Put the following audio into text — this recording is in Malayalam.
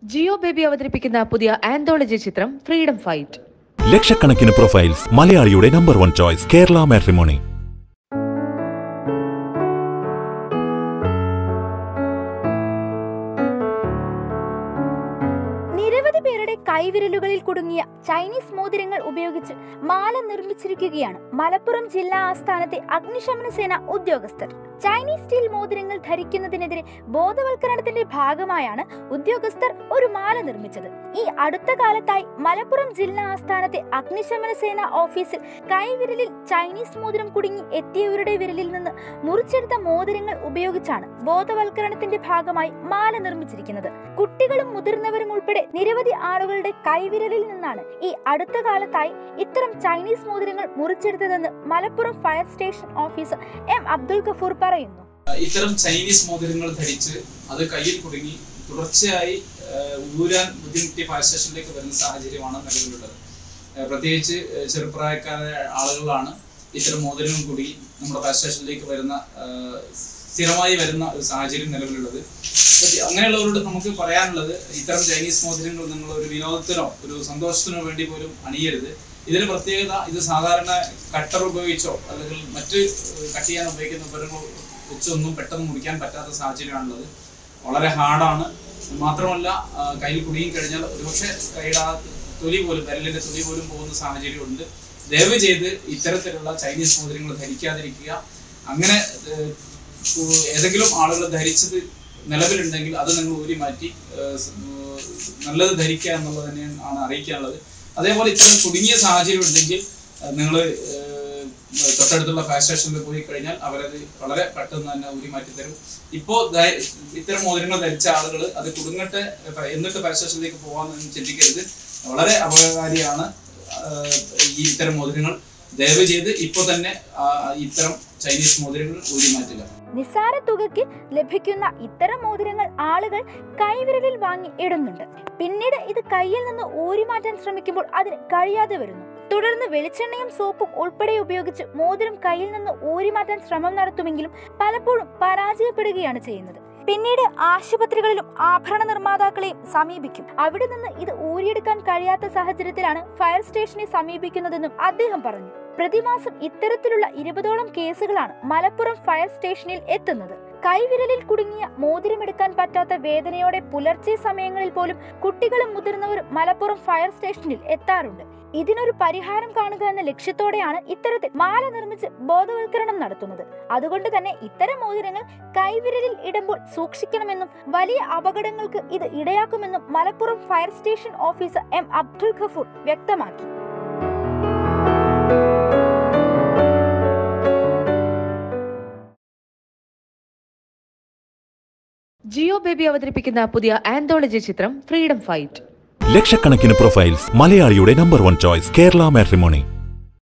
ജിയോ ബേബി അവതരിപ്പിക്കുന്ന പുതിയ ആന്തോളജി ചിത്രം ഫ്രീഡം ഫൈറ്റ് ലക്ഷക്കണക്കിന് പ്രൊഫൈൽസ് മലയാളിയുടെ number one choice Kerala Matrimony നിരവധി പേരുടെ കൈവിരലുകളിൽ കുടുങ്ങിയ ചൈനീസ് മോതിരങ്ങൾ ഉപയോഗിച്ച് മാല നിർമ്മിച്ചിരിക്കുകയാണ് മലപ്പുറം ജില്ലാ ആസ്ഥാനത്തെ അഗ്നിശമന സേന ഉദ്യോഗസ്ഥർ ചൈനീസ് സ്റ്റീൽ മോതിരങ്ങൾ ധരിക്കുന്നതിനെതിരെ ബോധവൽക്കരണത്തിന്റെ ഭാഗമായാണ് ഉദ്യോഗസ്ഥർ ഒരു മാല നിർമ്മിച്ചത് ഈ അടുത്ത കാലത്തായി മലപ്പുറം ജില്ലാ ആസ്ഥാനത്തെ അഗ്നിശമന സേന ഓഫീസിൽ കൈവിരലിൽ ചൈനീസ് മോതിരം കുടുങ്ങി എത്തിയവരുടെ വിരലിൽ നിന്ന് മുറിച്ചെടുത്ത മോതിരങ്ങൾ ഉപയോഗിച്ചാണ് ബോധവൽക്കരണത്തിന്റെ ഭാഗമായി മാല നിർമ്മിച്ചിരിക്കുന്നത് കുട്ടികളും മുതിർന്നവരും ഉൾപ്പെടെ നിരവധി ആളുകളുടെ കൈവിരലിൽ നിന്നാണ് ഈ അടുത്ത കാലത്തായി ഇത്തരം ചൈനീസ് മോതിരങ്ങൾ മുറിച്ചെടുത്തതെന്ന് Malappuram fire station officer M Abdul Gafoor പറയുന്നു ഇത്തരം ചൈനീസ് മോതിരങ്ങൾ ധരിച്ച് അത് കയ്യിൽ കുടുങ്ങി തുടർച്ചയായി ഏഹ്, ഊരാൻ ബുദ്ധിമുട്ടിയ ഫയർ സ്റ്റേഷനിലേക്ക് വരുന്ന സാഹചര്യമാണ് നിലവിലുള്ളത് ഏഹ്, പ്രത്യേകിച്ച് ഏഹ്, ചെറുപ്രായക്കാരായ ആളുകളാണ് ഇത്തരം മോതിരങ്ങൾ കൂടി നമ്മുടെ ഫയർ സ്റ്റേഷനിലേക്ക് വരുന്ന ഏഹ്, സ്ഥിരമായി വരുന്ന ഒരു സാഹചര്യം നിലവിലുള്ളത് പക്ഷേ അങ്ങനെയുള്ളവരോട് നമുക്ക് പറയാനുള്ളത് ഇത്തരം ചൈനീസ് മോതിരങ്ങൾ നിങ്ങൾ ഒരു വിനോദത്തിനോ ഒരു സന്തോഷത്തിനോ വേണ്ടി പോലും അണിയരുത് ഇതിന് പ്രത്യേകത ഇത് സാധാരണ കട്ടർ ഉപയോഗിച്ചോ അല്ലെങ്കിൽ മറ്റ് കട്ട് ചെയ്യാൻ ഉപയോഗിക്കുന്ന ഉപകരണങ്ങൾ വെച്ചൊന്നും പെട്ടെന്ന് മുറിക്കാൻ പറ്റാത്ത സാഹചര്യമാണുള്ളത് വളരെ ഹാർഡാണ് മാത്രമല്ല ആ, കയ്യിൽ കുടുങ്ങി കഴിഞ്ഞാൽ ഒരുപക്ഷെ കൈയുടെ ആ തൊലി പോലും വിരലിന്റെ തൊലി പോലും പോകുന്ന സാഹചര്യമുണ്ട് ദയവ് ചെയ്ത് ഇത്തരത്തിലുള്ള ചൈനീസ് മോതിരങ്ങൾ ധരിക്കാതിരിക്കുക അങ്ങനെ ഏഹ്, ഉ- ഏതെങ്കിലും ആളുകൾ ധരിച്ചത് നിലവിലുണ്ടെങ്കിൽ അത് നിങ്ങൾ ഊരി മാറ്റി ഏഹ്, സ്- ഏഹ്, നല്ലത് ധരിക്കുക എന്നുള്ളത് തന്നെയാണ് അറിയിക്കാനുള്ളത് അതേപോലെ ഇത്തരം കുടുങ്ങിയ സാഹചര്യം ഉണ്ടെങ്കിൽ നിങ്ങൾ തൊട്ടടുത്തുള്ള ഫയർ സ്റ്റേഷനിൽ പോയി കഴിഞ്ഞാൽ അവരത് വളരെ പെട്ടെന്ന് തന്നെ ഊരി മാറ്റി തരും ഇപ്പോ ധൈ- ഇത്തരം മോതിരങ്ങൾ ധരിച്ച ആളുകൾ അത് കുടുങ്ങട്ടെ ഫ- എന്നിട്ട് ഫയർ സ്റ്റേഷനിലേക്ക് പോകാമെന്ന് ചിന്തിക്കരുത് വളരെ അപകടകാരിയാണ് ആഹ്, ഈ ഇത്തരം മോതിരങ്ങൾ ദയവ് ചെയ്ത് ഇപ്പൊ തന്നെ ആ, ഇത്തരം ചൈനീസ് മോതിരങ്ങൾ ഊരി മാറ്റുക നിസ്സാര തുകയ്ക്ക് ലഭിക്കുന്ന ഇത്തരം മോതിരങ്ങൾ ആളുകൾ കൈവിരലിൽ വാങ്ങി ഇടുന്നുണ്ട് പിന്നീട് ഇത് കയ്യിൽ നിന്ന് ഊരി മാറ്റാൻ ശ്രമിക്കുമ്പോൾ അതിന് കഴിയാതെ വരുന്നു തുടർന്ന് വെളിച്ചെണ്ണയും സോപ്പും ഉൾപ്പെടെ ഉപയോഗിച്ച് മോതിരം കയ്യിൽ നിന്ന് ഊരി മാറ്റാൻ ശ്രമം നടത്തുമെങ്കിലും പലപ്പോഴും പരാജയപ്പെടുകയാണ് ചെയ്യുന്നത് പിന്നീട് ആശുപത്രികളിലും ആഭരണ നിർമ്മാതാക്കളെയും സമീപിക്കും അവിടെ നിന്ന് ഇത് ഊരിയെടുക്കാൻ കഴിയാത്ത സാഹചര്യത്തിലാണ് ഫയർ സ്റ്റേഷനെ സമീപിക്കുന്നതെന്നും അദ്ദേഹം പറഞ്ഞു പ്രതിമാസം ഇത്തരത്തിലുള്ള ഇരുപതോളം കേസുകളാണ് മലപ്പുറം ഫയർ സ്റ്റേഷനിൽ എത്തുന്നത് കൈവിരലിൽ കുടുങ്ങിയ മോതിരമെടുക്കാൻ പറ്റാത്ത വേദനയോടെ പുലർച്ചെ സമയങ്ങളിൽ പോലും കുട്ടികളും മുതിർന്നവരും മലപ്പുറം ഫയർ സ്റ്റേഷനിൽ എത്താറുണ്ട് ഇതിനൊരു പരിഹാരം കാണുക എന്ന ലക്ഷ്യത്തോടെയാണ് ഇത്തരത്തിൽ മാല നിർമ്മിച്ച് ബോധവൽക്കരണം നടത്തുന്നത് അതുകൊണ്ട് തന്നെ ഇത്തരം മോതിരങ്ങൾ കൈവിരലിൽ ഇടുമ്പോൾ സൂക്ഷിക്കണമെന്നും വലിയ അപകടങ്ങൾക്ക് ഇത് ഇടയാക്കുമെന്നും Malappuram fire station officer M Abdul Gafoor വ്യക്തമാക്കി ജിയോ ബേബി അവതരിപ്പിക്കുന്ന പുതിയ ആന്തോളജി ചിത്രം ഫ്രീഡം ഫൈറ്റ് ലക്ഷക്കണക്കിന് പ്രൊഫൈൽസ് മലയാളിയുടെ number one choice Kerala matrimony